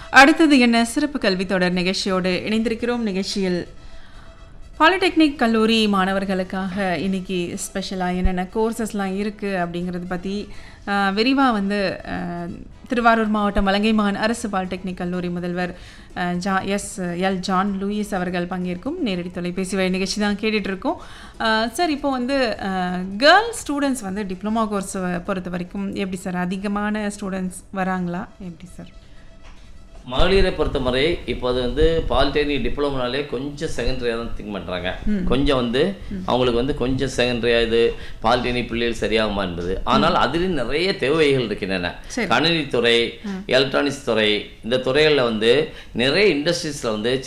அடுத்தது என்ன சிறப்பு கல்வி தொடர் நிகழ்ச்சியோடு இணைந்திருக்கிறோம் நிகழ்ச்சியில் பாலிடெக்னிக் கல்லூரி மாணவர்களுக்காக இன்னைக்கு ஸ்பெஷலாக என்னென்ன கோர்சஸ்லாம் இருக்குது அப்படிங்கிறத பற்றி விரிவாக வந்து அஹ், திருவாரூர் மாவட்டம் மலங்கைமான் அரசு பாலிடெக்னிக் கல்லூரி முதல்வர் அஹ், ஜா எஸ் எல் ஜான் லூயிஸ் அவர்கள் பங்கேற்கும் நேரடி தொலைபேசி வழி நிகழ்ச்சி தான் கேட்டுட்டு இருக்கோம் அஹ், சார் இப்போ வந்து கேர்ள் ஸ்டூடெண்ட்ஸ் வந்து டிப்ளமா கோர்ஸ் பொறுத்த வரைக்கும் எப்படி சார் அதிகமான ஸ்டூடெண்ட்ஸ் வராங்களா எப்படி சார் மகளிரை பொறுத்தவரை இப்போ அது வந்து பாலிடெக்னிக் டிப்ளமோனாலே கொஞ்சம் செகண்டரியாக தான் திங்க் பண்ணுறாங்க கொஞ்சம் வந்து அவங்களுக்கு வந்து கொஞ்சம் செகண்டரியாக இது பாலிடெக்னிக் பிள்ளைகள் சரியாகுமா என்பது ஆனால் அதிலும் நிறைய தேவைகள் இருக்கின்றன சரி. கணினித்துறை எலக்ட்ரானிக்ஸ் துறை இந்த துறைகளில் வந்து நிறைய இண்டஸ்ட்ரீஸில் வந்து